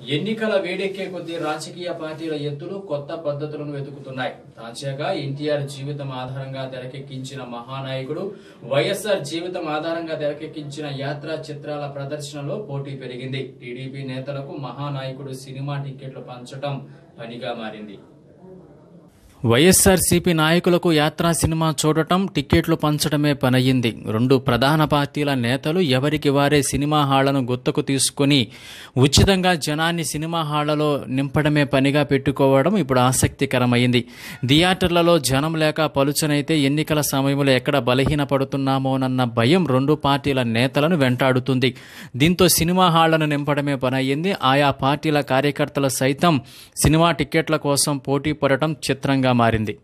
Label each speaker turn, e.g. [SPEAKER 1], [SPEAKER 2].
[SPEAKER 1] ఎన్నికల వేడెక్కే కొద్దీ రాజకీయ పార్టీల ఎత్తులు కొత్త పద్ధతులను వెతుకుతున్నాయి తాజాగా ఎన్టీఆర్ జీవితం ఆధారంగా తెరకెక్కించిన మహానాయకుడు వైఎస్ఆర్ జీవితం ఆధారంగా తెరకెక్కించిన యాత్రా చిత్రాల ప్రదర్శనలో పోటీ పెరిగింది టీడీపీ నేతలకు మహానాయకుడు సినిమా టిక్కెట్లు పంచటం పనిగా మారింది వైఎస్ఆర్సీపీ నాయకులకు యాత్రా సినిమా చూడటం టిక్కెట్లు పంచడమే పనయ్యింది రెండు ప్రధాన పార్టీల నేతలు ఎవరికి వారే సినిమా హాళ్లను గుత్తకు తీసుకుని ఉచితంగా జనాన్ని సినిమా హాళ్లలో నింపడమే పనిగా పెట్టుకోవడం ఇప్పుడు ఆసక్తికరమైంది థియేటర్లలో జనం లేక పలుచనైతే ఎన్నికల సమయంలో ఎక్కడ బలహీనపడుతున్నామోనన్న భయం రెండు పార్టీల నేతలను వెంటాడుతుంది దీంతో సినిమా హాళ్లను నింపడమే పనయ్యింది ఆయా పార్టీల కార్యకర్తలు సైతం సినిమా టిక్కెట్ల కోసం పోటీ పడటం చిత్రంగా మారింది